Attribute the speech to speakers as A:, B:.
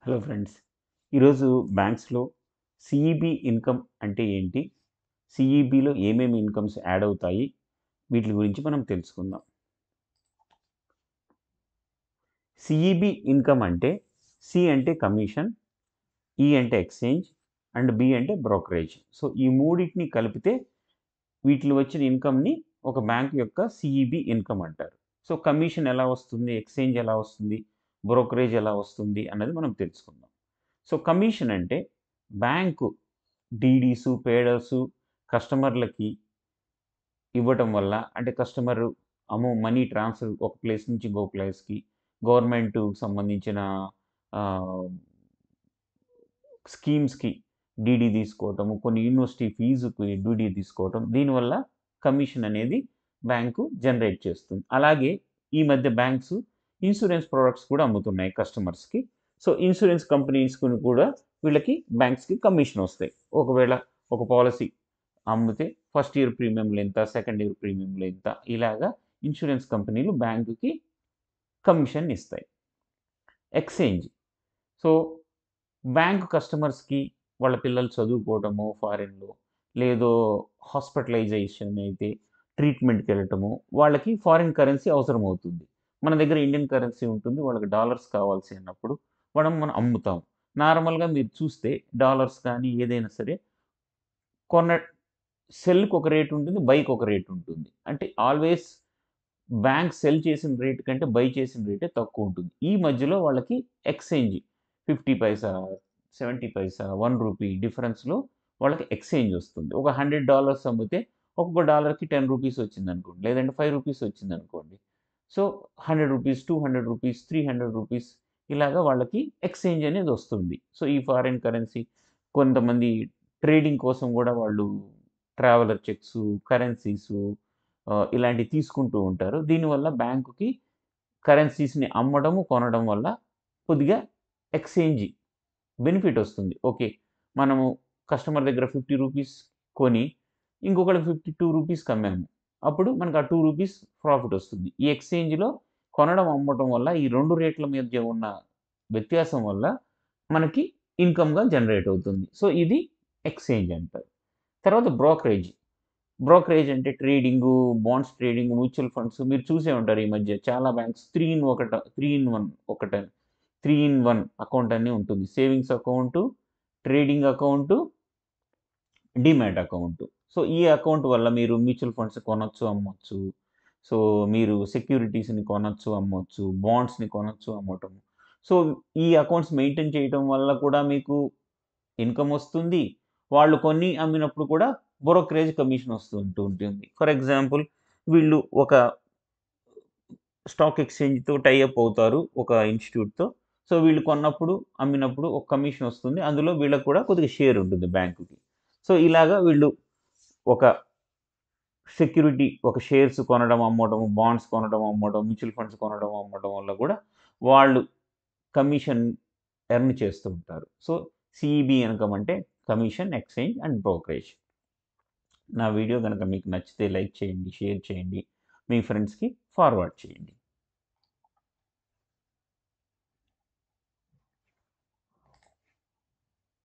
A: hello friends ఈరోజు బ్యాంక్స్లో సిఈబి income అంటే ఏంటి సిఈబిలో ఏమేమి ఇన్కమ్స్ యాడ్ అవుతాయి వీటి గురించి మనం తెలుసుకుందాం సిఈబి ఇన్కమ్ అంటే సి అంటే కమిషన్ ఈ అంటే ఎక్స్చేంజ్ అండ్ బి అంటే బ్రోకరేజ్ సో ఈ మూడింటిని కలిపితే వీటిలో వచ్చిన ఇన్కమ్ని ఒక బ్యాంక్ యొక్క సిఈబి ఇన్కమ్ అంటారు సో కమిషన్ ఎలా వస్తుంది ఎక్స్చేంజ్ ఎలా వస్తుంది బ్రోకరేజ్ ఎలా వస్తుంది అన్నది మనం తెలుసుకుందాం సో కమిషన్ అంటే బ్యాంకు డీడీసు పేడర్సు కస్టమర్లకి ఇవ్వటం వల్ల అంటే కస్టమర్ అమౌ మనీ ట్రాన్స్ఫర్ ఒక ప్లేస్ నుంచి ఇంకో ప్లేస్కి గవర్నమెంట్ సంబంధించిన స్కీమ్స్కి డీడీ తీసుకోవటము కొన్ని యూనివర్సిటీ ఫీజుకి డీడీ తీసుకోవటం దీనివల్ల కమిషన్ అనేది బ్యాంకు జనరేట్ చేస్తుంది అలాగే ఈ మధ్య బ్యాంక్స్ ఇన్సూరెన్స్ ప్రోడక్ట్స్ కూడా అమ్ముతున్నాయి కస్టమర్స్కి సో ఇన్సూరెన్స్ కంపెనీస్కి కూడా వీళ్ళకి బ్యాంక్స్కి కమిషన్ వస్తాయి ఒకవేళ ఒక పాలసీ అమ్మితే ఫస్ట్ ఇయర్ ప్రీమియంలు ఎంత సెకండ్ ఇయర్ ప్రీమియంలు ఎంత ఇలాగా ఇన్సూరెన్స్ కంపెనీలు బ్యాంకుకి కమిషన్ ఇస్తాయి ఎక్స్చేంజ్ సో బ్యాంక్ కస్టమర్స్కి వాళ్ళ పిల్లలు చదువుకోవటము ఫారిన్లో లేదో హాస్పిటలైజేషన్ అయితే ట్రీట్మెంట్కి వెళ్ళటము వాళ్ళకి ఫారిన్ కరెన్సీ అవసరం అవుతుంది మన దగ్గర ఇండియన్ కరెన్సీ ఉంటుంది వాళ్ళకి డాలర్స్ కావాల్సి అన్నప్పుడు మనం మనం అమ్ముతాం నార్మల్గా మీరు చూస్తే డాలర్స్ కానీ ఏదైనా సరే కొన్న సెల్కి ఒక రేట్ ఉంటుంది బైక్ ఒక రేట్ ఉంటుంది అంటే ఆల్వేస్ బ్యాంక్ సెల్ చేసిన రేట్ కంటే బై చేసిన రేటే తక్కువ ఉంటుంది ఈ మధ్యలో వాళ్ళకి exchange fifty paisa seventy paisa one rupee డిఫరెన్స్లో వాళ్ళకి ఎక్స్చేంజ్ వస్తుంది ఒక హండ్రెడ్ డాలర్స్ అమ్మితే ఒక్కొక్క డాలర్కి టెన్ రూపీస్ వచ్చింది అనుకోండి లేదంటే ఫైవ్ రూపీస్ వచ్చింది అనుకోండి so hundred rupees two hundred rupees three hundred rupees ఇలాగా వాళ్ళకి ఎక్స్చేంజ్ అనేది వస్తుంది సో ఈ ఫారిన్ కరెన్సీ కొంతమంది ట్రేడింగ్ కోసం కూడా వాళ్ళు ట్రావెలర్ చెక్స్ కరెన్సీస్ ఇలాంటివి తీసుకుంటూ ఉంటారు దీనివల్ల బ్యాంకుకి కరెన్సీస్ని అమ్మడము కొనడం వల్ల కొద్దిగా ఎక్స్చేంజ్ బెనిఫిట్ వస్తుంది ఓకే మనము కస్టమర్ దగ్గర ఫిఫ్టీ రూపీస్ కొని ఇంకొకరికి ఫిఫ్టీ టూ రూపీస్కి అమ్మాము అప్పుడు మనకు ఆ టూ రూపీస్ ప్రాఫిట్ వస్తుంది ఈ ఎక్స్చేంజ్లో కొనడం అమ్మటం వల్ల ఈ రెండు రేట్ల మధ్య ఉన్న వ్యత్యాసం వల్ల మనకి ఇన్కమ్గా జనరేట్ అవుతుంది సో ఇది ఎక్స్చేంజ్ అంటారు తర్వాత బ్రోకరేజ్ బ్రోకరేజ్ అంటే trading bonds trading mutual funds మీరు చూసే ఉంటారు ఈ మధ్య చాలా బ్యాంక్స్ త్రీ ఇన్ ఒకట త్రీ ఇన్ వన్ ఒకట త్రీ ఇన్ వన్ అకౌంట్ అని ఉంటుంది savings account trading account demat account so ఈ అకౌంట్ వల్ల మీరు మ్యూచువల్ ఫండ్స్ కొనొచ్చు అమ్మొచ్చు సో మీరు సెక్యూరిటీస్ని కొనొచ్చు అమ్మొచ్చు బాండ్స్ని కొనొచ్చు అమ్మటం సో ఈ అకౌంట్స్ మెయింటైన్ చేయడం వల్ల కూడా మీకు ఇన్కమ్ వస్తుంది వాళ్ళు కొన్ని అమ్మినప్పుడు కూడా బ్రోకరేజ్ కమిషన్ వస్తుంటూ ఉంటుంది ఫర్ ఎగ్జాంపుల్ వీళ్ళు ఒక స్టాక్ ఎక్స్చేంజ్తో టైఅప్ అవుతారు ఒక ఇన్స్టిట్యూట్తో సో వీళ్ళు కొన్నప్పుడు అమ్మినప్పుడు ఒక కమిషన్ వస్తుంది అందులో వీళ్ళకి కూడా కొద్దిగా షేర్ ఉంటుంది బ్యాంకుకి సో ఇలాగా వీళ్ళు ఒక సెక్యూరిటీ ఒక షేర్స్ కొనడం అమ్మడం బాండ్స్ కొనడం అమ్మడం మ్యూచువల్ ఫండ్స్ కొనడం అమ్మడం వల్ల కూడా వాళ్ళు కమిషన్ ఎర్న్ చేస్తూ ఉంటారు సో సిఈబి ఇన్కమ్ అంటే కమిషన్ ఎక్స్చేంజ్ అండ్ బ్రోకరేజ్ నా వీడియో కనుక మీకు నచ్చితే లైక్ చేయండి షేర్ చేయండి మీ ఫ్రెండ్స్కి ఫార్వర్డ్ చేయండి